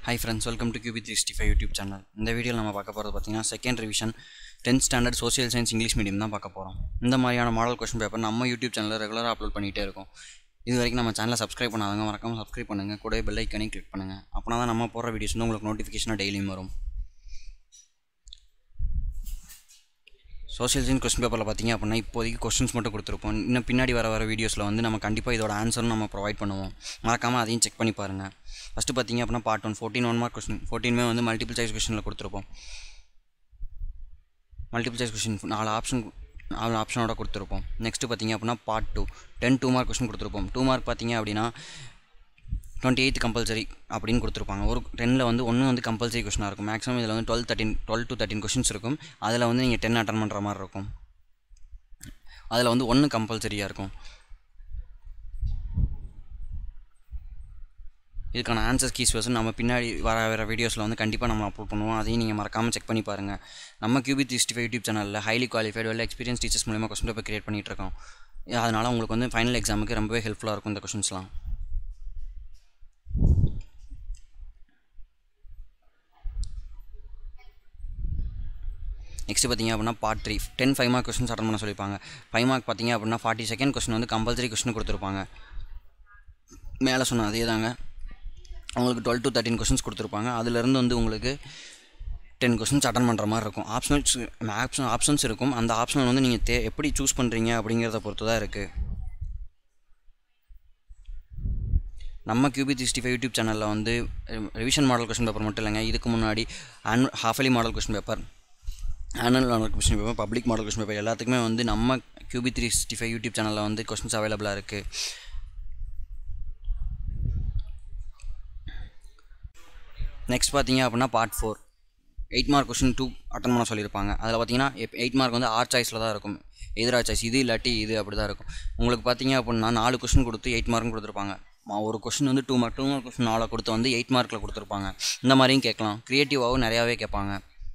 hi friends welcome to QB three sixty five YouTube channel இந்த வீடியோவில் நம்ம பார்க்க போகிறது பார்த்தீங்கன்னா second revision tenth standard social science English medium தான் பார்க்க போகிறோம் இந்த மாதிரியான மாடல் கொஸ்டின் பேப்பர் நம்ம யூடியூப் சேனலில் ரெகுலராக அப்லோட் பண்ணிகிட்டே இருக்கோம் இது வரைக்கும் நம்ம சேனலை சப்ஸ்கிரைப் பண்ணாதவங்க மறக்காமல் சப்ஸ்கிரைப் பண்ணுங்கள் கூடவே பெல் ஐக்கனையும் கிளிக் பண்ணுங்கள் அப்போனா தான் நம்ம போடுற வீடியோஸ் வந்து உங்களுக்கு நோட்டிஃபிகேஷனாக டெய்லியும் வரும் சோஷியல் சயின்ஸ் கொஸ்டின் பேப்பரில் பார்த்தீங்க அப்படின்னா இப்போதைக்கு கொஸ்டின்ஸ் மட்டும் கொடுத்துருப்போம் இன்னும் பின்னாடி வர வர வீடியோஸில் வந்து நம்ம கண்டிப்பாக இதோட ஆன்சரும் நம்ம ப்ரொவைட் பண்ணுவோம் மறக்காமல் அதையும் செக் பண்ணி பாருங்கள் ஃபஸ்ட்டு பார்த்தீங்க அப்படின்னா part one fourteen one mark question ஃபோர்டீனுமே வந்து மல்டிபிள் சாய்ஸ் கொஸ்டினில் கொடுத்துருப்போம் மல்டிபிள் சாய்ஸ் கொஸ்டின் நாலு ஆப்ஷன் நாலு ஆப்ஷனோட கொடுத்துருப்போம் நெக்ஸ்ட்டு பார்த்தீங்க அப்படின்னா part two ten two mark question கொடுத்துருப்போம் டூ மார்க் பார்த்தீங்க அப்படின்னா டுவெண்ட்டி எயித் கம்பல்சரி அப்படின்னு கொடுத்துருப்பாங்க ஒரு டெனில் வந்து ஒன்று வந்து கம்பல்சரி கொஸ்டினாக இருக்கும் மேக்ஸிமம் இதில் வந்து twelve thirteen twelve to thirteen questions இருக்கும் அதில் வந்து நீங்கள் டென் அட்டன் பண்ணுற மாதிரி இருக்கும் அதில் வந்து ஒன்று கம்பல்சரியாக இருக்கும் இதுக்கான ஆன்சர்ஸ் கீஸ் வந்து நம்ம பின்னாடி வர வர வீடியோஸில் வந்து கண்டிப்பாக நம்ம அப்லோட் பண்ணுவோம் அதையும் நீங்கள் மறக்காமல் செக் பண்ணி பாருங்கள் நம்ம QB three sixty five YouTube சேனலில் highly qualified well experience teachers மூலிமா கொஸ்டின் பேப்பர் கிரியேட் பண்ணிகிட்டு இருக்கோம் அதனால் உங்களுக்கு வந்து ஃபைனல் எக்ஸாமுக்கு ரொம்பவே ஹெல்ப்ஃபுல்லாக இருக்கும் இந்த கொஷின்ஸ்லாம் நெக்ஸ்ட் பார்த்தீங்க அப்படின்னா part three ten five mark questions attend பண்ண சொல்லியிருப்பாங்க ஃபைவ் மார்க் பார்த்தீங்க அப்படின்னா ஃபார்ட்டி செகண்ட் கொஸ்டின் வந்து கம்பல்சரி கொஸ்டின் கொடுத்துருப்பாங்க மேலே சொன்ன அதே தாங்க உங்களுக்கு டுவெல் டு தேர்ட்டின் கொஸ்டின்ஸ் கொடுத்துருப்பாங்க அதுலேருந்து வந்து உங்களுக்கு டென் கொஸ்டின்ஸ் அட்டன் பண்ணுற மாதிரி இருக்கும் ஆப்ஷனல்ஸ் ஆப்ஷன் ஆப்ஷன்ஸ் இருக்கும் அந்த ஆப்ஷனல் வந்து நீங்கள் தே எப்படி சூஸ் பண்ணுறீங்க அப்படிங்கிறத பொறுத்து தான் இருக்குது நம்ம கியூபி சிக்ஸ்டி ஃபைவ் யூடியூப் சேனலில் வந்து ரிவிஷன் மாடல் கொஸ்டின் பேப்பர் மட்டும் இல்லைங்க இதுக்கு முன்னாடி ஆன் half yearly model question paper annual model question paper public model question paper எல்லாத்துக்குமே வந்து நம்ம QB three sixty five YouTube சேனலில் வந்து கொஸ்டின்ஸ் அவைலபிளாக இருக்குது நெக்ஸ்ட் பார்த்தீங்க அப்படின்னா part four eight mark question two attend பண்ண சொல்லியிருப்பாங்க அதில் பார்த்தீங்கன்னா எயிட் மார்க் வந்து ஆர் சாய்ஸில் தான் இருக்கும் எதிரா சாய்ஸ் இது இல்லாட்டி இது அப்படி தான் இருக்கும் உங்களுக்கு பார்த்தீங்க அப்படின்னா நாலு கொஸ்டின் கொடுத்து எயிட் மார்க்கும் கொடுத்துருப்பாங்க ஒரு கொஸ்டின் வந்து two mark two mark question நாளாக கொடுத்து வந்து எயிட் மார்க்கில் கொடுத்துருப்பாங்க இந்த மாதிரியும் கேட்கலாம் க்ரியேட்டிவாகவும் நிறையாவே கேட்பாங்க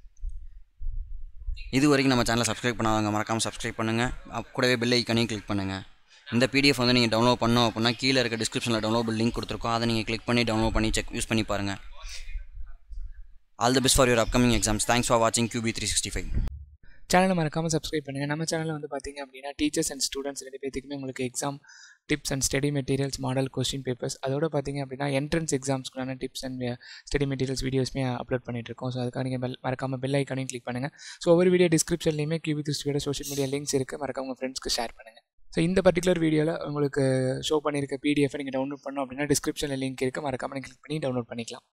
இது வரைக்கும் நம்ம சேனலை சப்ஸ்கிரைப் பண்ணாதவங்க மறக்காமல் சப்ஸ்கிரைப் பண்ணுங்கள் கூடவே பெல் ஐக்கனையும் கிளிக் பண்ணுங்கள் இந்த பிடிஎஃப் வந்து நீங்கள் டவுன்லோட் பண்ணோம் அப்படின்னா கீழே இருக்க டிஸ்கிரிப்ஷனில் டவுன்லோட் லிங்க் கொடுத்துருக்கோம் அதை நீங்கள் கிளிக் பண்ணி டவுன்லோட் பண்ணி செக் யூஸ் பண்ணி பாருங்கள் all the best for your upcoming exams thanks for வாட்சிங் கியூபி த்ரீ சிக்ஸ்டி ஃபைவ் சேனலை மறக்காமல் சப்ஸ்கிரைப் பண்ணுங்கள் நம்ம சேனலில் வந்து பார்த்தீங்க அப்படின்னா டீச்சர்ஸ் அண்ட் ஸ்டூடெண்ட்ஸ் ரெண்டு பேத்துக்குமே உங்களுக்கு exam tips and study materials model question papers அதோட பார்த்தீங்க அப்படின்னா என்ட்ரன்ஸ் எக்ஸாம்ஸ்க்குள்ளான டிப்ஸ் அண்ட் ஸ்டடி மெட்டீரியல்ஸ் வீடியோஸ்மே அப்லோட் பண்ணிட்டு இருக்கோம் ஸோ அதுக்காக நீங்கள் பெல் மறக்காமல் பெல் ஐக்கானையும் கிளிக் பண்ணுங்கள் ஸோ ஒவ்வொரு வீடியோ டிஸ்கிரிப்ஷன்லையுமே கியூபி திருஷ்டியோட சோஷியல் மீடியா லிங்க்ஸ் இருக்குது மறக்காம உங்கள் ஃப்ரெண்ட்ஸ்க்கு ஷேர் பண்ணுங்கள் ஸோ இந்த பர்டிகுலர் வீடியோவில் உங்களுக்கு ஷோ பண்ணியிருக்க பிடிஎஃப் நீங்கள் டவுன்லோட் பண்ணோம் அப்படின்னா டிஸ்கிரிப்ஷனில் லிங்க் இருக்குது மறக்காமல் கிளிக் பண்ணி டவுன்லோட் பண்ணிக்கலாம்